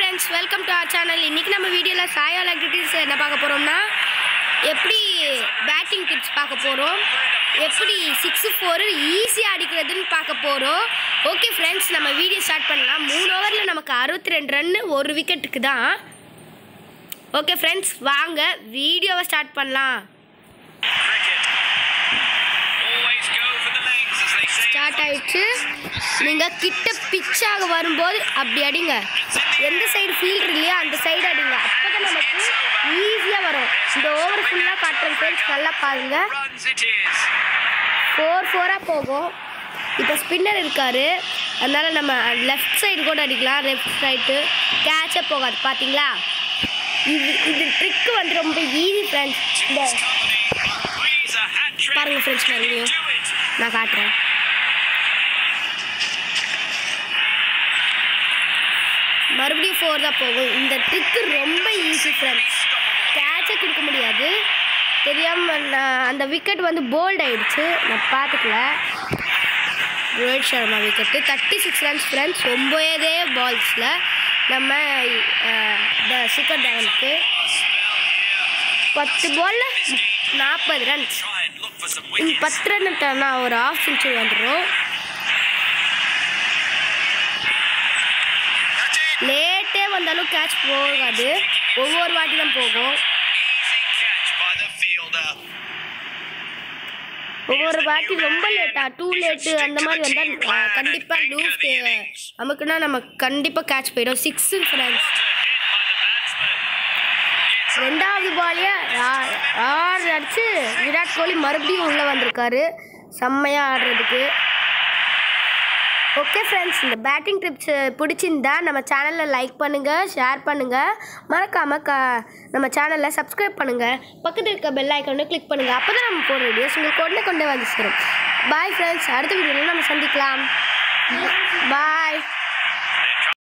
Friends welcome to our channel இன்றைக்கி நம்ம வீடியோவில் சாயால் ஆக்டிவிட்டீஸ் என்ன பார்க்க போகிறோம்னா எப்படி பேட்டிங் டிப்ஸ் பார்க்க போகிறோம் எப்படி சிக்ஸு ஃபோரு ஈஸியாக அடிக்கிறதுன்னு பார்க்க போகிறோம் ஓகே ஃப்ரெண்ட்ஸ் நம்ம வீடியோ ஸ்டார்ட் பண்ணலாம் மூணு ஓவரில் நமக்கு அறுபத்தி ரெண்டு ரன்னு ஒரு விக்கெட்டுக்கு தான் ஓகே ஃப்ரெண்ட்ஸ் வாங்க வீடியோவை ஸ்டார்ட் பண்ணலாம் Always go for the legs, as they say. Start ஆயிடுச்சு நீங்கள் கிட்ட பிச்சாக வரும்போது அப்படி அடிங்க எந்த சைடு ஃபீல்டு இல்லையோ அந்த சைடு அடிங்க அப்போ தான் நமக்கு ஈஸியாக வரும் இந்த ஓவர் ஃபுல்லாக காட்டுறேன் ஃப்ரெண்ட்ஸ் நல்லா பாருங்க Runs it is. ஃபோர் ஃபோராக போகும் இப்போ ஸ்பின்னர் இருக்காரு அதனால நம்ம லெஃப்ட் சைடு கூட அடிக்கலாம் லெஃப்ட் சைடு கேட்சே போகாது பார்த்தீங்களா இது இது ட்ரிக்கு வந்து ரொம்ப ஈஸி ஃப்ரெண்ட்ஸ் இந்த Please, a hat trick. பாருங்க ஃப்ரெண்ட்ஸ் Can he மறுபடியும் do it? நான் காட்டுறேன் மறுபடியும் ஃபோர் தான் போகும் இந்த ட்ரிக்கு ரொம்ப ஈஸி ஃப்ரெண்ட்ஸ் கேட்சை கொடுக்க முடியாது தெரியாமல் நான் அந்த விக்கெட் வந்து போல்ட் ஆயிடுச்சு நான் பார்த்துக்கல Rohit Sharma wicket thirty six runs friends ஒம்போதே பால்ஸில் நம்ம த சிக்கர் டேவனுக்கு பத்து பாலில் நாற்பது runs Try and look for some இந்த wickets. பத்து ரன் விட்டோம்னா ஒரு ஆஃப் செஞ்சுரி வந்துடும் லேட்டே வந்தாலும் கேட்ச் போகாது ஒவ்வொரு வாட்டி தான் போகும் Easy catch by the fielder. ஒவ்வொரு வாட்டி ரொம்ப லேட்டா டூ லேட்டு அந்த மாதிரி வந்தால் கண்டிப்பாக லூஸ் நமக்குன்னா நம்ம கண்டிப்பாக கேட்ச் போயிடும் six friends What a hit by the batsman. Gets ரெண்டாவது பாலே ஆறு அடிச்சு விராட் கோலி மறுபடியும் உள்ளே வந்திருக்காரு செம்மையாக ஆடுறதுக்கு ஓகே ஃப்ரெண்ட்ஸ் இந்த பேட்டிங் டிப்ஸ் பிடிச்சிருந்தா நம்ம சேனலில் லைக் பண்ணுங்கள் ஷேர் பண்ணுங்கள் மறக்காமல் க நம்ம சேனலில் சப்ஸ்கிரைப் பண்ணுங்கள் பக்கத்தில் இருக்க பெல் ஐக்கானை கிளிக் பண்ணுங்கள் அப்போ தான் நம்ம போடுற வீடியோஸ் உங்களுக்கு கொண்டு கொண்டே வந்து சேரும் பாய் ஃப்ரெண்ட்ஸ் அடுத்த வீடியோவில் நம்ம சந்திக்கலாம் பாய்